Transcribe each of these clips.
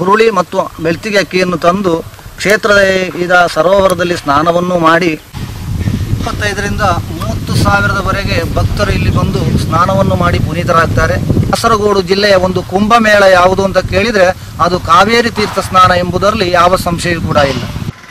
ಹುರುಳಿ ಮತ್ತು ಬೆಳ್ತಿಗೆ ಅಕ್ಕಿಯನ್ನು ತಂದು ಕ್ಷೇತ್ರದ ಇದ ಸರೋವರದಲ್ಲಿ ಸ್ನಾನವನ್ನು ಮಾಡಿ ಇಪ್ಪತ್ತೈದರಿಂದ ಮೂವತ್ತು ಸಾವಿರದವರೆಗೆ ಭಕ್ತರು ಇಲ್ಲಿ ಬಂದು ಸ್ನಾನವನ್ನು ಮಾಡಿ ಪುನೀತರಾಗ್ತಾರೆ ಕಾಸರಗೋಡು ಜಿಲ್ಲೆಯ ಒಂದು ಕುಂಭಮೇಳ ಯಾವುದು ಅಂತ ಕೇಳಿದರೆ ಅದು ಕಾವೇರಿ ತೀರ್ಥ ಸ್ನಾನ ಎಂಬುದರಲ್ಲಿ ಯಾವ ಸಂಶಯ ಕೂಡ ಇಲ್ಲ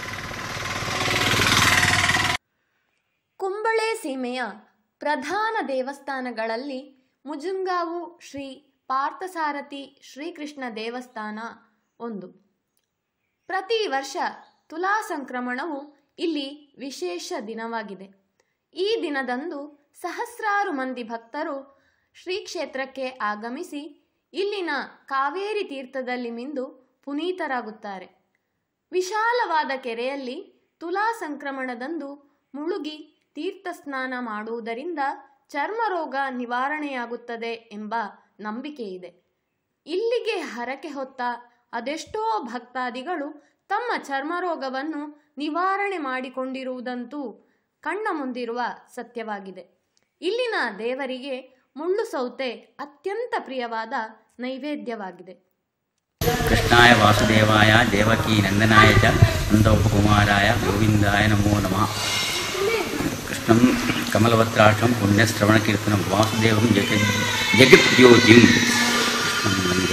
ಕುಂಬಳೆ ಸೀಮೆಯ ಪ್ರಧಾನ ದೇವಸ್ಥಾನಗಳಲ್ಲಿ ಮುಜುಂಗಾವು ಶ್ರೀ ಪಾರ್ಥಸಾರಥಿ ಶ್ರೀಕೃಷ್ಣ ದೇವಸ್ಥಾನ ಒಂದು ಪ್ರತಿ ವರ್ಷ ತುಲಾ ಸಂಕ್ರಮಣವು ಇಲ್ಲಿ ವಿಶೇಷ ದಿನವಾಗಿದೆ ಈ ದಿನದಂದು ಸಹಸ್ರಾರು ಮಂದಿ ಭಕ್ತರು ಶ್ರೀ ಕ್ಷೇತ್ರಕ್ಕೆ ಆಗಮಿಸಿ ಇಲ್ಲಿನ ಕಾವೇರಿ ತೀರ್ಥದಲ್ಲಿ ಮಿಂದು ಪುನೀತರಾಗುತ್ತಾರೆ ವಿಶಾಲವಾದ ಕೆರೆಯಲ್ಲಿ ತುಲಾ ಸಂಕ್ರಮಣದಂದು ಮುಳುಗಿ ತೀರ್ಥ ಸ್ನಾನ ಮಾಡುವುದರಿಂದ ಚರ್ಮರೋಗ ನಿವಾರಣೆಯಾಗುತ್ತದೆ ಎಂಬ ನಂಬಿಕೆ ಇದೆ ಇಲ್ಲಿಗೆ ಹರಕೆ ಹೊತ್ತ ಅದೆಷ್ಟೋ ಭಕ್ತಾದಿಗಳು ತಮ್ಮ ಚರ್ಮರೋಗವನ್ನು ನಿವಾರಣೆ ಮಾಡಿಕೊಂಡಿರುವುದಂತೂ ಕಣ್ಣ ಮುಂದಿರುವ ಸತ್ಯವಾಗಿದೆ ಇಲ್ಲಿನ ದೇವರಿಗೆ ಮುಳ್ಳು ಸೌತೆ ಅತ್ಯಂತ ಪ್ರಿಯವಾದ ನೈವೇದ್ಯವಾಗಿದೆ ಕೃಷ್ಣಾಯ ವಾಸುದೇವಾಯ ದೇವಕೀ ನಂದನಾಯ ಚ ನಂದೋಪಕುಮಾರಾಯ ಗೋವಿಂದಾಯ ನಮೋ ನಮಃ ಕೃಷ್ಣಂ ಕಮಲವತ್ರಾಕ್ಷಂ ಪುಣ್ಯಶ್ರವಣಕೀರ್ತನಂ ವಾಸುದೇವಂ ಜಗತ್ ಜಗದ್ಯೋತಿಂ ಕೃಷ್ಣಂ ವಂದೇ.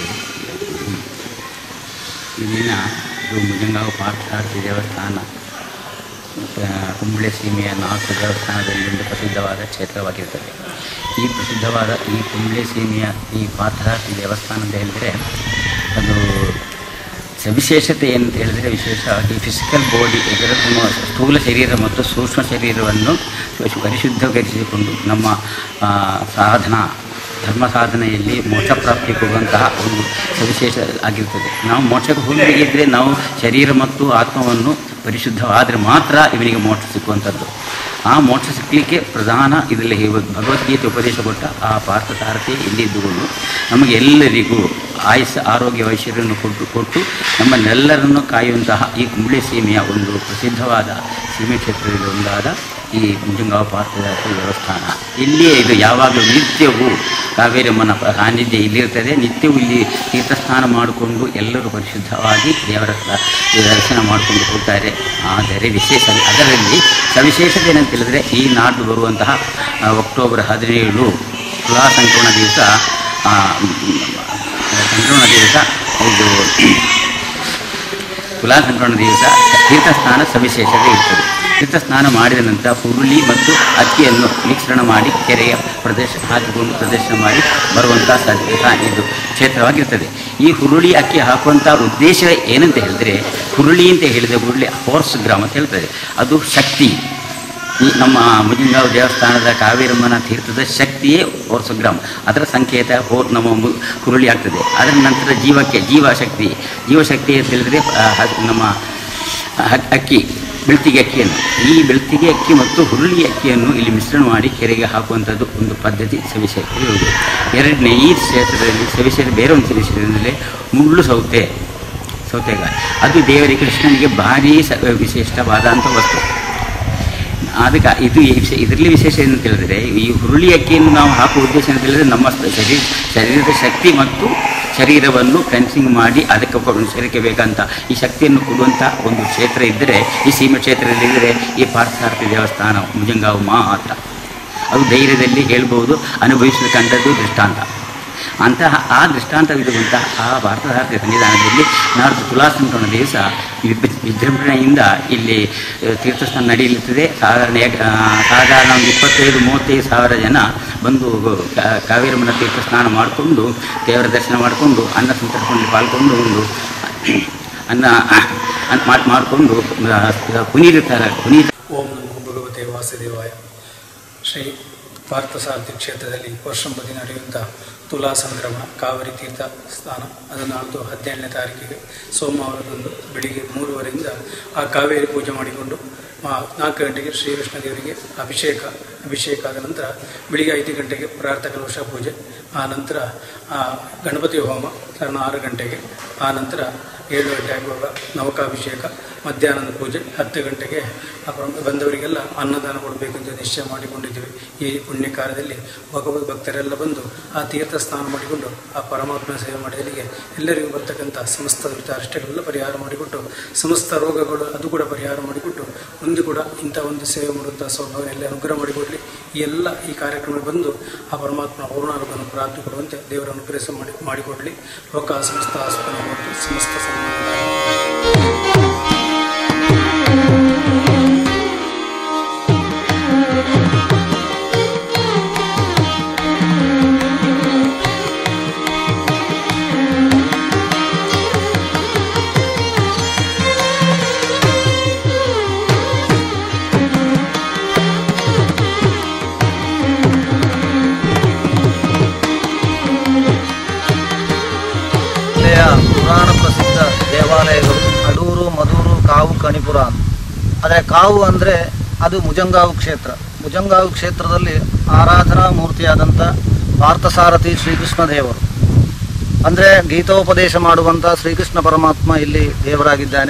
ಇಲ್ಲಿನ ಇದು ಮುಜಂಗಾವು ಪಾರ್ಥಾರ್ಥಿ ದೇವಸ್ಥಾನ ಆ, ಕುಂಬಳೆ ಸೀಮೆಯ ನಾಲ್ಕು ದೇವಸ್ಥಾನದಲ್ಲಿ ಒಂದು ಪ್ರಸಿದ್ಧವಾದ ಕ್ಷೇತ್ರವಾಗಿರ್ತದೆ ಈ ಪ್ರಸಿದ್ಧವಾದ ಈ ಕುಂಬಳೆ ಸೀಮೆಯ ಈ ಪಾರ್ಥಾರ್ಥಿ ದೇವಸ್ಥಾನ ಅಂತ ಹೇಳಿದರೆ ಅದು ಸವಿಶೇಷತೆ ಏನಂತ ಹೇಳಿದರೆ ವಿಶೇಷವಾಗಿ ಫಿಸಿಕಲ್ ಬಾಡಿ ಇದರ ನಮ್ಮ ಸ್ಥೂಲ ಶರೀರ ಮತ್ತು ಸೂಕ್ಷ್ಮ ಶರೀರವನ್ನು ಪರಿಶುದ್ಧೀಕರಿಸಿಕೊಂಡು ನಮ್ಮ ಆ, ಸಾಧನ ಧರ್ಮ ಸಾಧನೆಯಲ್ಲಿ ಮೋಕ್ಷ ಪ್ರಾಪ್ತಿಗೆ ಹೋಗುವಂತಹ ಒಂದು ಸವಿಶೇಷ ಆಗಿರ್ತದೆ ನಾವು ಮೋಕ್ಷಕ್ಕೆ ಹೋಗಬೇಕಿದ್ರೆ ನಾವು ಶರೀರ ಮತ್ತು ಆತ್ಮವನ್ನು ಪರಿಶುದ್ಧವಾದರೆ ಮಾತ್ರ ಇವನಿಗೆ ಮೋಕ್ಷ ಸಿಕ್ಕುವಂಥದ್ದು ಆ ಮೋಕ್ಷ ಸಿಕ್ಕಲಿಕ್ಕೆ ಪ್ರಧಾನ ಇದರಲ್ಲಿ ಹೇಳುವ ಭಗವದ್ಗೀತೆ ಉಪದೇಶ ಕೊಟ್ಟ ಆ ಪಾರ್ಥಸಾರಥಿ ಇಲ್ಲಿದ್ದುಕೊಂಡು ನಮಗೆ ಎಲ್ಲರಿಗೂ ಆಯುಸ್ ಆರೋಗ್ಯ ಐಶ್ವರ್ಯವನ್ನು ಕೊಟ್ಟು ಕೊಟ್ಟು ನಮ್ಮನ್ನೆಲ್ಲರನ್ನು ಕಾಯುವಂತಹ ಈ ಕುಂಬಳೆ ಸೀಮೆಯ ಒಂದು ಪ್ರಸಿದ್ಧವಾದ ಸೀಮೆ ಕ್ಷೇತ್ರದಲ್ಲಿ ಒಂದಾದ ಈ ಮುಂಜಂಗಾವ ಪಾರ್ಥಸಾರಥಿ ದೇವಸ್ಥಾನ ಇಲ್ಲಿಯೇ ಇದು ಯಾವಾಗಲೂ ನಿತ್ಯವೂ ಕಾವೇರಮ್ಮನ ಪ- ಸಾನ್ನಿಧ್ಯ ಇಲ್ಲಿರ್ತದೆ ನಿತ್ಯವೂ ಇಲ್ಲಿ ತೀರ್ಥಸ್ನಾನ ಮಾಡಿಕೊಂಡು ಎಲ್ಲರೂ ಪರಿಶುದ್ಧವಾಗಿ ದೇವರ ಸ- ದರ್ಶನ ಮಾಡಿಕೊಂಡು ಹೋಗ್ತಾರೆ ಆದರೆ ವಿಶೇಷ ಅದರಲ್ಲಿ ಸವಿಶೇಷತೆ ಏನಂತ ಹೇಳಿದ್ರೆ ಈ ನಾಡು ಬರುವಂತಹ ಆ, ಅಕ್ಟೋಬರ್ ಹದಿನೇಳು ತುಲಾ ಸಂಕ್ರಮಣ ದಿವಸ ಆ, ಮ್, ಸಂಕ್ರಮಣ ದಿವಸ ಇದು ತುಲಾ ಸಂಕ್ರಮಣ ದಿವಸ ತೀರ್ಥಸ್ನಾನ ಸವಿಶೇಷತೆ ಇರ್ತದೆ ತೀರ್ಥಸ್ನಾನ ಮಾಡಿದ ನಂತರ ಹುರುಳಿ ಮತ್ತು ಅಕ್ಕಿಯನ್ನು ಮಿಶ್ರಣ ಮಾಡಿ ಕೆರೆಯ ಪ್ರದೇಶ ಹಾಕಿಕೊಂಡು ಪ್ರದರ್ಶನ ಮಾಡಿ ಬರುವಂಥ ಸ- ಸ- ಇದು ಕ್ಷೇತ್ರವಾಗಿರ್ತದೆ ಈ ಹುರುಳಿ ಅಕ್ಕಿ ಹಾಕುವಂಥ ಉದ್ದೇಶ ಏನಂತ ಹೇಳಿದ್ರೆ ಹುರುಳಿ ಅಂತ ಹೇಳಿದ ಹುರುಳಿ ಹೋರ್ಸ್ ಗ್ರಾಮ ಅಂತ ಹೇಳ್ತದೆ ಅದು ಶಕ್ತಿ ಈ ನಮ್ಮ ಮುಜಿಂಗಾವ್ ದೇವಸ್ಥಾನದ ಕಾವೇರಮ್ಮನ ತೀರ್ಥದ ಶಕ್ತಿಯೇ ಗ್ರಾಮ ಅದರ ಸಂಕೇತ ಹೋ ನಮ್ಮ ಮು- ಹುರುಳಿ ಆಗ್ತದೆ ಅದರ ನಂತರ ಜೀವಕ್ಕೆ ಜೀವಶಕ್ತಿ ಜೀವಶಕ್ತಿ ಅಂತ ಹೇಳಿದ್ರೆ ಆ, ಹ- ನಮ್ಮ ಹ- ಅಕ್ಕಿ ಬೆಳ್ತಿಗೆ ಅಕ್ಕಿಯನ್ನು ಈ ಬೆಳ್ತಿಗೆ ಅಕ್ಕಿ ಮತ್ತು ಹುರುಳಿ ಅಕ್ಕಿಯನ್ನು ಇಲ್ಲಿ ಮಿಶ್ರಣ ಮಾಡಿ ಕೆರೆಗೆ ಹಾಕುವಂಥದ್ದು ಒಂದು ಪದ್ಧತಿ ಸವಿಶೇಷ ಇರುವುದು ಎರಡನೇ ಈ ಕ್ಷೇತ್ರದಲ್ಲಿ ಸವಿಶೇಷ ಬೇರೆ ಒಂದು ಸವಿಶೇಷದಲ್ಲಿ ಮುಳ್ಳು ಸೌತೆ ಸೌತೆಗಾಯಿ ಅದು ದೇವರಿಗೆ ಕೃಷ್ಣನಿಗೆ ಭಾರೀ ಸ ವಿಶಿಷ್ಟವಾದಂಥ ವಸ್ತು ಅದಕ್ಕೆ ಇದು ಈ ವಿಷಯ ಇದರಲ್ಲಿ ವಿಶೇಷ ಏನಂತ ಹೇಳಿದ್ರೆ ಈ ಹುರುಳಿ ಅಕ್ಕಿಯನ್ನು ನಾವು ಹಾಕುವ ಉದ್ದೇಶ ಅಂತ ಹೇಳಿದ್ರೆ ನಮ್ಮ ಶರೀರ ಶರೀರದ ಶಕ್ತಿ ಮತ್ತು ಶರೀರವನ್ನು ಫೆನ್ಸಿಂಗ್ ಮಾಡಿ ಅದಕ್ಕೆ ಕೊಡು- ಶರೀರಕ್ಕೆ ಬೇಕಂತ ಈ ಶಕ್ತಿಯನ್ನು ಕೊಡುವಂಥ ಒಂದು ಕ್ಷೇತ್ರ ಇದ್ದರೆ ಈ ಸೀಮೆ ಕ್ಷೇತ್ರದಲ್ಲಿದ್ದರೆ ಈ ಪಾರ್ಥಸಾರಥಿ ದೇವಸ್ಥಾನ ಮುಜಂಗಾವು ಮಾತ್ರ ಅದು ಧೈರ್ಯದಲ್ಲಿ ಹೇಳ್ಬೋದು ಅನುಭವಿಸಿದ ಕಂಡದ್ದು ದೃಷ್ಟಾಂತ ಅಂತಹ ಆ ದೃಷ್ಟಾಂತವಿರುವಂತಹ ಆ ಭಾರತದ ಸನ್ನಿಧಾನದಲ್ಲಿ ನಾಡ್ದು ತುಲಾ ಸಂಕ್ರಮಣ ದಿವಸ ವಿಜ್- ವಿಜೃಂಭಣೆಯಿಂದ ಇಲ್ಲಿ ಆ, ತೀರ್ಥಸ್ಥಾನ ನಡೆಯಲಿರ್ತದೆ ಸಾಧಾರಣ ಏಕ- ಆ, ಸಾಧಾರಣ ಒಂದು ಇಪ್ಪತ್ತೈದು ಮೂವತ್ತೈದು ಸಾವಿರ ಜನ ಬಂದು ಕಾ- ಕಾವೇರಮ್ಮನ ತೀರ್ಥ ಸ್ನಾನ ಮಾಡಿಕೊಂಡು ದೇವರ ದರ್ಶನ ಮಾಡಿಕೊಂಡು ಅನ್ನ ಸಂತರ್ಪಣೆಯಲ್ಲಿ ಪಾಲ್ಗೊಂಡು ಒಂದು ಅನ್ನ ಅನ್ನ ಮಾಡ್- ಮಾಡಿಕೊಂಡು ಪುನೀರ್ತಾರೆ ಪುನೀತ ಓಂ ನಮೋ ಭಗವತೆ ವಾಸುದೇವಾಯ ಶ್ರೀ ಪಾರ್ಥಸಾರಥಿ ಕ್ಷೇತ್ರದಲ್ಲಿ ವರ್ಷಂಬದಿ ನಡೆಯುವಂಥ ತುಲಾ ಸಂಕ್ರಮಣ ಕಾವೇರಿ ತೀರ್ಥ ಸ್ಥಾನ ಅದು ನಾಳ್ದು ಹದಿನೇಳನೇ ತಾರೀಕಿಗೆ ಸೋಮವಾರದಂದು ಬೆಳಿಗ್ಗೆ ಮೂರುವರೆಯಿಂದ ಆ ಕಾವೇರಿ ಪೂಜೆ ಮಾಡಿಕೊಂಡು ಆ, ನಾಲ್ಕು ಗಂಟೆಗೆ ಶ್ರೀಕೃಷ್ಣ ದೇವರಿಗೆ ಅಭಿಷೇಕ ಅಭಿಷೇಕ ಆದ ನಂತರ ಬೆಳಿಗ್ಗೆ ಐದು ಗಂಟೆಗೆ ಪ್ರಾರ್ಥಕ ಕಲಶ ಪೂಜೆ ಆ ನಂತರ ಆ, ಗಣಪತಿ ಹೋಮ ಕಾರಣ ಆರು ಗಂಟೆಗೆ ಆ ನಂತರ ಏಳು ಗಂಟೆ ಆಗುವಾಗ ನವಕಾಭಿಷೇಕ ಮಧ್ಯಾಹ್ನದ ಪೂಜೆ ಹತ್ತು ಗಂಟೆಗೆ ಅப்புறம் ಬಂದವರಿಗೆಲ್ಲ ಅನ್ನದಾನ ಕೊಡಬೇಕೆಂದು ನಿಶ್ಚಯ ಮಾಡಿಕೊಂಡಿದ್ದೇವೆ ಈ ಪುಣ್ಯ ಕಾರ್ಯದಲ್ಲಿ ಭಗವದ್ ಭಕ್ತರೆಲ್ಲ ಬಂದು ಆ ತೀರ್ಥ ಸ್ನಾನ ಮಾಡಿಕೊಂಡು ಆ ಪರಮಾತ್ಮನ ಸೇವೆ ಮಾಡಿದಲ್ಲಿಗೆ ಎಲ್ಲರಿಗೂ ಬರ್ತಕ್ಕಂಥ ಸಮಸ್ತ ಅರಿಷ್ಟಗಳೆಲ್ಲ ಪರಿಹಾರ ಮಾಡಿಕೊಟ್ಟು ಸಮಸ್ತ ರೋಗಗಳು ಅದು ಕೂಡ ಪರಿಹಾರ ಮಾಡಿಕೊಟ್ಟು ಮುಂದೆ ಕೂಡ ಇಂಥ ಒಂದು ಸೇವೆ ಮಾಡುವಂಥ ಸೌಭಾಗ್ಯ ಎಲ್ಲ ಅನುಗ್ರಹ ಮಾಡಿಕೊಡಲಿ ಈ ಎಲ್ಲ ಈ ಕಾರ್ಯಕ್ರಮ ಬಂದು ಆ ಪರಮಾತ್ಮನ ಪೂರ್ಣಾನುಗ್ರಹವನ್ನು ಪ್ರಾಪ್ತಿ ಕೊಡುವಂತೆ ದೇವರ ಅನುಗ್ರಹ ಮಾಡಿ ಮಾಡಿಕೊಡಲಿ ಲೋಕ ಸಮಸ್ತ ಆಸ್ಪತ್ರೆ ಮತ್ತು ಸಮಸ್ತ ಸನ್ಮಾನ ಜಿಲ್ಲೆಯ ಪುರಾಣ ಪ್ರಸಿದ್ಧ ದೇವಾಲಯಗಳು ಅಡೂರು ಮಧೂರು ಕಾವು ಕಣಿಪುರ ಅಂತ. ಆದರೆ ಕಾವು ಅಂದರೆ ಅದು ಮುಜಂಗಾವು ಕ್ಷೇತ್ರ ಮುಜಂಗಾವು ಕ್ಷೇತ್ರದಲ್ಲಿ ಆರಾಧನಾ ಮೂರ್ತಿಯಾದಂಥ ಪಾರ್ಥಸಾರಥಿ ಶ್ರೀಕೃಷ್ಣ ದೇವರು ಅಂದರೆ ಗೀತೋಪದೇಶ ಮಾಡುವಂಥ ಶ್ರೀಕೃಷ್ಣ ಪರಮಾತ್ಮ ಇಲ್ಲಿ ದೇವರಾಗಿದ್ದಾನೆ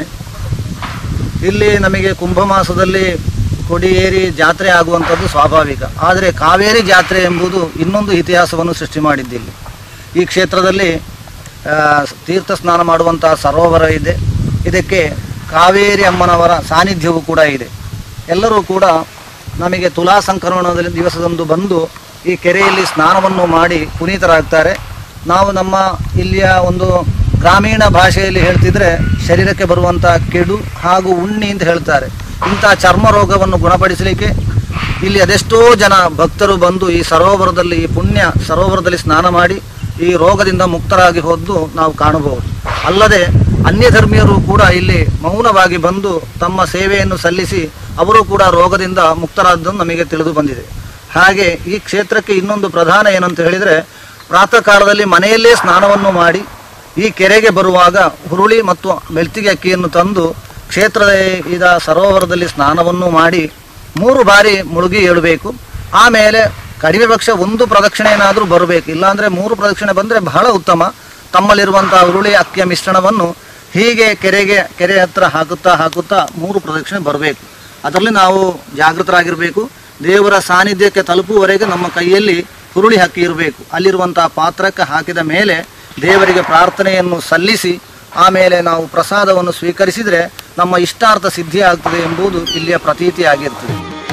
ಇಲ್ಲಿ ನಮಗೆ ಕುಂಭ ಮಾಸದಲ್ಲಿ ಕೊಡಿಯೇರಿ ಜಾತ್ರೆ ಆಗುವಂಥದ್ದು ಸ್ವಾಭಾವಿಕ ಆದರೆ ಕಾವೇರಿ ಜಾತ್ರೆ ಎಂಬುದು ಇನ್ನೊಂದು ಇತಿಹಾಸವನ್ನು ಸೃಷ್ಟಿ ಮಾಡಿದ್ದಿಲ್ಲಿ ಈ ಕ್ಷೇತ್ರದಲ್ಲಿ ಆ, ತೀರ್ಥ ಸ್ನಾನ ಮಾಡುವಂತಹ ಸರೋವರ ಇದೆ ಇದಕ್ಕೆ ಕಾವೇರಿ ಅಮ್ಮನವರ ಸಾನ್ನಿಧ್ಯವೂ ಕೂಡ ಇದೆ ಎಲ್ಲರೂ ಕೂಡ ನಮಗೆ ತುಲಾ ಸಂಕ್ರಮಣದಲ್ಲಿ ದಿವಸದಂದು ಬಂದು ಈ ಕೆರೆಯಲ್ಲಿ ಸ್ನಾನವನ್ನು ಮಾಡಿ ಪುನೀತರಾಗ್ತಾರೆ ನಾವು ನಮ್ಮ ಇಲ್ಲಿಯ ಒಂದು ಗ್ರಾಮೀಣ ಭಾಷೆಯಲ್ಲಿ ಹೇಳ್ತಿದ್ರೆ ಶರೀರಕ್ಕೆ ಬರುವಂಥ ಕೆಡು ಹಾಗೂ ಉಣ್ಣಿ ಅಂತ ಹೇಳ್ತಾರೆ ಇಂಥ ಚರ್ಮ ರೋಗವನ್ನು ಗುಣಪಡಿಸಲಿಕ್ಕೆ ಇಲ್ಲಿ ಅದೆಷ್ಟೋ ಜನ ಭಕ್ತರು ಬಂದು ಈ ಸರೋವರದಲ್ಲಿ ಈ ಪುಣ್ಯ ಸರೋವರದಲ್ಲಿ ಸ್ನಾನ ಮಾಡಿ ಈ ರೋಗದಿಂದ ಮುಕ್ತರಾಗಿ ಹೋದ್ದು ನಾವು ಕಾಣಬಹುದು ಅಲ್ಲದೆ ಅನ್ಯ ಧರ್ಮೀಯರು ಕೂಡ ಇಲ್ಲಿ ಮೌನವಾಗಿ ಬಂದು ತಮ್ಮ ಸೇವೆಯನ್ನು ಸಲ್ಲಿಸಿ ಅವರು ಕೂಡ ರೋಗದಿಂದ ಮುಕ್ತರಾದ್ದನ್ನು ನಮಗೆ ತಿಳಿದು ಬಂದಿದೆ ಹಾಗೆ ಈ ಕ್ಷೇತ್ರಕ್ಕೆ ಇನ್ನೊಂದು ಪ್ರಧಾನ ಏನಂತ ಹೇಳಿದರೆ ಪ್ರಾತಃ ಕಾಲದಲ್ಲಿ ಮನೆಯಲ್ಲೇ ಸ್ನಾನವನ್ನು ಮಾಡಿ ಈ ಕೆರೆಗೆ ಬರುವಾಗ ಹುರುಳಿ ಮತ್ತು ಮೆಲ್ತಿಗೆ ಅಕ್ಕಿಯನ್ನು ತಂದು ಕ್ಷೇತ್ರದ ಇದ ಸರೋವರದಲ್ಲಿ ಸ್ನಾನವನ್ನು ಮಾಡಿ ಮೂರು ಬಾರಿ ಮುಳುಗಿ ಏಳಬೇಕು ಆಮೇಲೆ ಕಡಿಮೆ ಪಕ್ಷ ಒಂದು ಪ್ರದಕ್ಷಿಣೆಯನ್ನಾದರೂ ಬರಬೇಕು ಇಲ್ಲಾಂದರೆ ಮೂರು ಪ್ರದಕ್ಷಿಣೆ ಬಂದರೆ ಬಹಳ ಉತ್ತಮ ತಮ್ಮಲ್ಲಿರುವಂಥ ಹುರುಳಿ ಅಕ್ಕಿಯ ಮಿಶ್ರಣವನ್ನು ಹೀಗೆ ಕೆರೆಗೆ ಕೆರೆ ಹತ್ರ ಹಾಕುತ್ತಾ ಹಾಕುತ್ತಾ ಮೂರು ಪ್ರದಕ್ಷಿಣೆ ಬರಬೇಕು ಅದರಲ್ಲಿ ನಾವು ಜಾಗೃತರಾಗಿರಬೇಕು ದೇವರ ಸಾನ್ನಿಧ್ಯಕ್ಕೆ ತಲುಪುವವರೆಗೆ ನಮ್ಮ ಕೈಯಲ್ಲಿ ಹುರುಳಿ ಹಕ್ಕಿ ಇರಬೇಕು ಅಲ್ಲಿರುವಂತಹ ಪಾತ್ರಕ್ಕೆ ಹಾಕಿದ ಮೇಲೆ ದೇವರಿಗೆ ಪ್ರಾರ್ಥನೆಯನ್ನು ಸಲ್ಲಿಸಿ ಆಮೇಲೆ ನಾವು ಪ್ರಸಾದವನ್ನು ಸ್ವೀಕರಿಸಿದರೆ ನಮ್ಮ ಇಷ್ಟಾರ್ಥ ಸಿದ್ಧಿ ಆಗ್ತದೆ ಎಂಬುದು ಇಲ್ಲಿಯ ಪ್ರತೀತಿ ಆಗಿರ್ತದೆ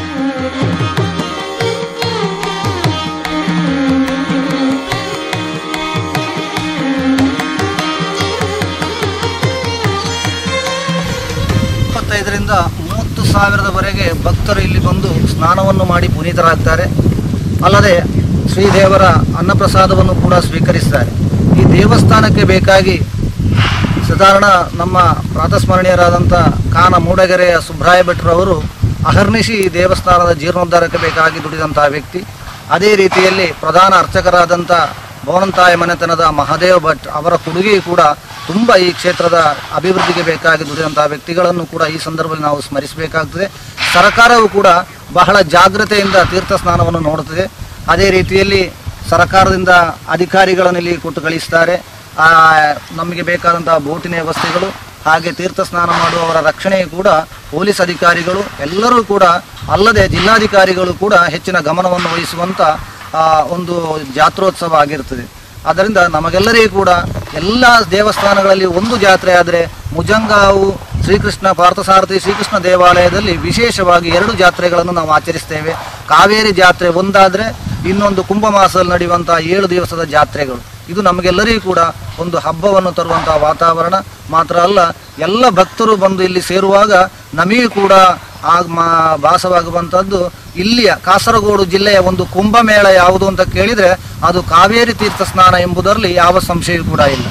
ಇಪ್ಪತ್ತೈದರಿಂದ ಮೂವತ್ತು ಸಾವಿರದವರೆಗೆ ಭಕ್ತರು ಇಲ್ಲಿ ಬಂದು ಸ್ನಾನವನ್ನು ಮಾಡಿ ಪುನೀತರಾಗ್ತಾರೆ ಅಲ್ಲದೆ ಶ್ರೀದೇವರ ಅನ್ನಪ್ರಸಾದವನ್ನು ಕೂಡ ಸ್ವೀಕರಿಸ್ತಾರೆ ಈ ದೇವಸ್ಥಾನಕ್ಕೆ ಬೇಕಾಗಿ ಸಾಧಾರಣ ನಮ್ಮ ಪ್ರಾತಸ್ಮರಣೀಯರಾದಂಥ ಕಾನ ಮೂಡಗೆರೆಯ ಸುಬ್ರಾಯ ಭಟ್ರವರು ಅಹರ್ನಿಶಿ ಈ ದೇವಸ್ಥಾನದ ಜೀರ್ಣೋದ್ಧಾರಕ್ಕೆ ಬೇಕಾಗಿ ದುಡಿದಂತಹ ವ್ಯಕ್ತಿ ಅದೇ ರೀತಿಯಲ್ಲಿ ಪ್ರಧಾನ ಅರ್ಚಕರಾದಂಥ ಭವನಂತಾಯ ಮನೆತನದ ಮಹಾದೇವ ಭಟ್ ಅವರ ಕೊಡುಗೆ ಕೂಡ ತುಂಬ ಈ ಕ್ಷೇತ್ರದ ಅಭಿವೃದ್ಧಿಗೆ ಬೇಕಾಗಿ ದುಡಿದಂತಹ ವ್ಯಕ್ತಿಗಳನ್ನು ಕೂಡ ಈ ಸಂದರ್ಭದಲ್ಲಿ ನಾವು ಸ್ಮರಿಸಬೇಕಾಗ್ತದೆ ಸರ್ಕಾರವು ಕೂಡ ಬಹಳ ಜಾಗ್ರತೆಯಿಂದ ತೀರ್ಥ ಸ್ನಾನವನ್ನು ನೋಡುತ್ತದೆ ಅದೇ ರೀತಿಯಲ್ಲಿ ಸರ್ಕಾರದಿಂದ ಅಧಿಕಾರಿಗಳನ್ನು ಇಲ್ಲಿ ಕೊಟ್ಟು ಕಳಿಸ್ತಾರೆ ಆ, ನಮಗೆ ಬೇಕಾದಂತಹ ಬೋಟಿನ ವ್ಯವಸ್ಥೆಗಳು ಹಾಗೆ ತೀರ್ಥ ಸ್ನಾನ ಮಾಡುವವರ ರಕ್ಷಣೆ ಕೂಡ ಪೊಲೀಸ್ ಅಧಿಕಾರಿಗಳು ಎಲ್ಲರೂ ಕೂಡ ಅಲ್ಲದೆ ಜಿಲ್ಲಾಧಿಕಾರಿಗಳು ಕೂಡ ಹೆಚ್ಚಿನ ಗಮನವನ್ನು ವಹಿಸುವಂತ ಆ, ಒಂದು ಜಾತ್ರೋತ್ಸವ ಆಗಿರ್ತದೆ ಆದ್ದರಿಂದ ನಮಗೆಲ್ಲರಿಗೂ ಕೂಡ ಎಲ್ಲ ದೇವಸ್ಥಾನಗಳಲ್ಲಿ ಒಂದು ಜಾತ್ರೆ ಆದರೆ ಮುಜಂಗಾವು ಶ್ರೀಕೃಷ್ಣ ಪಾರ್ಥಸಾರಥಿ ಶ್ರೀಕೃಷ್ಣ ದೇವಾಲಯದಲ್ಲಿ ವಿಶೇಷವಾಗಿ ಎರಡು ಜಾತ್ರೆಗಳನ್ನು ನಾವು ಆಚರಿಸ್ತೇವೆ ಕಾವೇರಿ ಜಾತ್ರೆ ಒಂದಾದರೆ ಇನ್ನೊಂದು ಕುಂಭ ಮಾಸದಲ್ಲಿ ನಡೆಯುವಂತಹ ಏಳು ದಿವಸದ ಜಾತ್ರೆಗಳು ಇದು ನಮಗೆಲ್ಲರಿಗೂ ಕೂಡ ಒಂದು ಹಬ್ಬವನ್ನು ತರುವಂತಹ ವಾತಾವರಣ ಮಾತ್ರ ಅಲ್ಲ ಎಲ್ಲ ಭಕ್ತರು ಬಂದು ಇಲ್ಲಿ ಸೇರುವಾಗ ನಮಗೆ ಕೂಡ ಆ ಮಾ ಭಾಸವಾಗುವಂಥದ್ದು ಇಲ್ಲಿಯ ಕಾಸರಗೋಡು ಜಿಲ್ಲೆಯ ಒಂದು ಕುಂಭಮೇಳ ಯಾವುದು ಅಂತ ಕೇಳಿದರೆ ಅದು ಕಾವೇರಿ ತೀರ್ಥ ಸ್ನಾನ ಎಂಬುದರಲ್ಲಿ ಯಾವ ಸಂಶಯವೂ ಕೂಡ ಇಲ್ಲ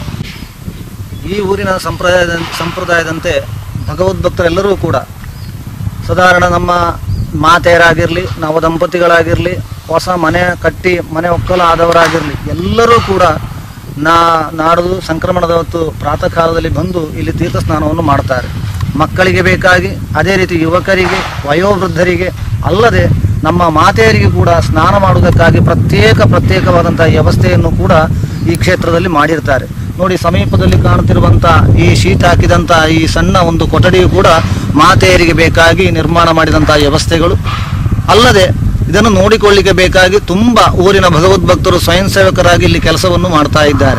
ಈ ಊರಿನ ಸಂಪ್ರದಾಯದ ಸಂಪ್ರದಾಯದಂತೆ ಭಗವದ್ಭಕ್ತರೆಲ್ಲರೂ ಕೂಡ ಸಾಧಾರಣ ನಮ್ಮ ಮಾತೆಯರಾಗಿರಲಿ ನವ ದಂಪತಿಗಳಾಗಿರಲಿ ಹೊಸ ಮನೆ ಕಟ್ಟಿ ಮನೆ ಒಕ್ಕಲು ಆದವರಾಗಿರಲಿ ಎಲ್ಲರೂ ಕೂಡ ನಾ ನಾಡುದು ಸಂಕ್ರಮಣದ ಹೊತ್ತು ಪ್ರಾತಃ ಕಾಲದಲ್ಲಿ ಬಂದು ಇಲ್ಲಿ ತೀರ್ಥ ಸ್ನಾನವನ್ನು ಮಾಡ್ತಾರೆ ಮಕ್ಕಳಿಗೆ ಬೇಕಾಗಿ ಅದೇ ರೀತಿ ಯುವಕರಿಗೆ ವಯೋವೃದ್ಧರಿಗೆ ಅಲ್ಲದೆ ನಮ್ಮ ಮಾತೆಯರಿಗೆ ಕೂಡ ಸ್ನಾನ ಮಾಡುವುದಕ್ಕಾಗಿ ಪ್ರತ್ಯೇಕ ಪ್ರತ್ಯೇಕವಾದಂತಹ ವ್ಯವಸ್ಥೆಯನ್ನು ಕೂಡ ಈ ಕ್ಷೇತ್ರದಲ್ಲಿ ಮಾಡಿರ್ತಾರೆ ನೋಡಿ ಸಮೀಪದಲ್ಲಿ ಕಾಣುತ್ತಿರುವಂತ ಈ ಶೀಟ್ ಹಾಕಿದಂತ ಈ ಸಣ್ಣ ಒಂದು ಕೊಠಡಿಯು ಕೂಡ ಮಾತೆಯರಿಗೆ ಬೇಕಾಗಿ ನಿರ್ಮಾಣ ಮಾಡಿದಂತಹ ವ್ಯವಸ್ಥೆಗಳು ಅಲ್ಲದೆ ಇದನ್ನು ನೋಡಿಕೊಳ್ಳಿಕ್ಕೆ ಬೇಕಾಗಿ ತುಂಬಾ ಊರಿನ ಭಗವದ್ಭಕ್ತರು ಸ್ವಯಂ ಸೇವಕರಾಗಿ ಇಲ್ಲಿ ಕೆಲಸವನ್ನು ಮಾಡ್ತಾ ಇದ್ದಾರೆ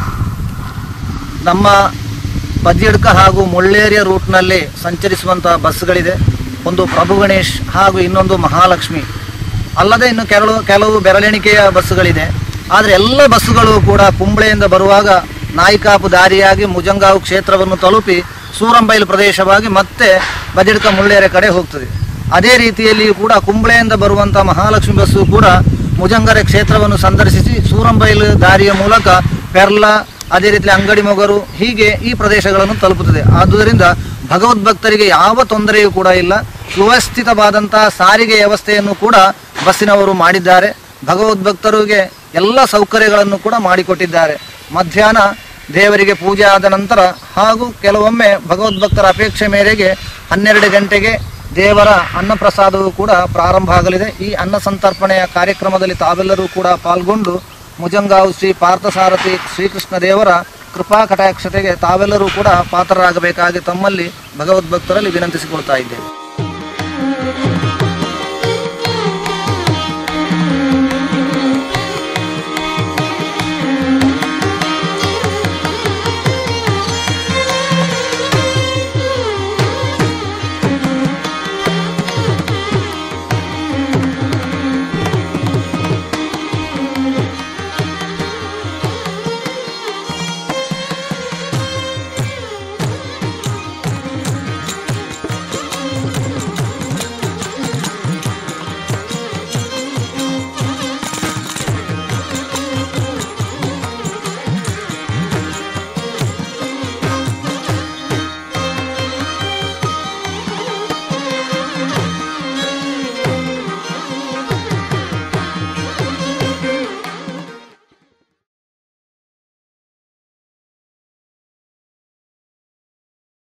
ನಮ್ಮ ಬಜ್ಜಿಡ್ಕ ಹಾಗೂ ಮುಳ್ಳೇರಿಯ ರೂಟ್ನಲ್ಲಿ ಸಂಚರಿಸುವಂತಹ ಬಸ್ಗಳಿದೆ ಒಂದು ಪ್ರಭು ಗಣೇಶ್ ಹಾಗೂ ಇನ್ನೊಂದು ಮಹಾಲಕ್ಷ್ಮಿ ಅಲ್ಲದೆ ಇನ್ನು ಕೆಲವು ಕೆಲವು ಬೆರಳೆಣಿಕೆಯ ಬಸ್ಸುಗಳಿದೆ ಆದರೆ ಎಲ್ಲ ಬಸ್ಸುಗಳು ಕೂಡ ಕುಂಬಳೆಯಿಂದ ಬರುವಾಗ ನಾಯಿಕಾಪು ದಾರಿಯಾಗಿ ಮುಜಂಗಾವು ಕ್ಷೇತ್ರವನ್ನು ತಲುಪಿ ಸೂರಂಬೈಲು ಪ್ರದೇಶವಾಗಿ ಮತ್ತೆ ಬಜ್ಜಿಡ್ಕ ಮುಳ್ಳೇರೆ ಕಡೆ ಹೋಗ್ತದೆ ಅದೇ ರೀತಿಯಲ್ಲಿಯೂ ಕೂಡ ಕುಂಬಳೆಯಿಂದ ಬರುವಂತಹ ಮಹಾಲಕ್ಷ್ಮಿ ಬಸ್ಸು ಕೂಡ ಮುಜಂಗರೆ ಕ್ಷೇತ್ರವನ್ನು ಸಂದರ್ಶಿಸಿ ಸೂರಂಬೈಲು ದಾರಿಯ ಮೂಲಕ ಪೆರ್ಲ ಅದೇ ರೀತಿ ಅಂಗಡಿ ಮೊಗರು ಹೀಗೆ ಈ ಪ್ರದೇಶಗಳನ್ನು ತಲುಪುತ್ತದೆ ಆದುದರಿಂದ ಭಗವದ್ಭಕ್ತರಿಗೆ ಯಾವ ತೊಂದರೆಯೂ ಕೂಡ ಇಲ್ಲ ಸುವ್ಯಸ್ಥಿತವಾದಂತಹ ಸಾರಿಗೆ ವ್ಯವಸ್ಥೆಯನ್ನು ಕೂಡ ಬಸ್ಸಿನವರು ಮಾಡಿದ್ದಾರೆ ಭಗವದ್ಭಕ್ತರಿಗೆ ಎಲ್ಲ ಸೌಕರ್ಯಗಳನ್ನು ಕೂಡ ಮಾಡಿಕೊಟ್ಟಿದ್ದಾರೆ ಮಧ್ಯಾಹ್ನ ದೇವರಿಗೆ ಪೂಜೆ ಆದ ನಂತರ ಹಾಗೂ ಕೆಲವೊಮ್ಮೆ ಭಗವದ್ಭಕ್ತರ ಅಪೇಕ್ಷೆ ಮೇರೆಗೆ ಹನ್ನೆರಡು ಗಂಟೆಗೆ ದೇವರ ಅನ್ನಪ್ರಸಾದವು ಕೂಡ ಪ್ರಾರಂಭ ಆಗಲಿದೆ ಈ ಅನ್ನ ಸಂತರ್ಪಣೆಯ ಕಾರ್ಯಕ್ರಮದಲ್ಲಿ ತಾವೆಲ್ಲರೂ ಕೂಡ ಪಾಲ್ಗೊಂಡು ಮುಜಂಗಾವು ಶ್ರೀ ಪಾರ್ಥಸಾರಥಿ ಶ್ರೀಕೃಷ್ಣ ದೇವರ ಕೃಪಾ ಕಟಾಕ್ಷತೆಗೆ ತಾವೆಲ್ಲರೂ ಕೂಡ ಪಾತ್ರರಾಗಬೇಕಾಗಿ ತಮ್ಮಲ್ಲಿ ಭಗವದ್ಭಕ್ತರಲ್ಲಿ ವಿನಂತಿಸಿಕೊಳ್ತಾ ಇದ್ದೇವೆ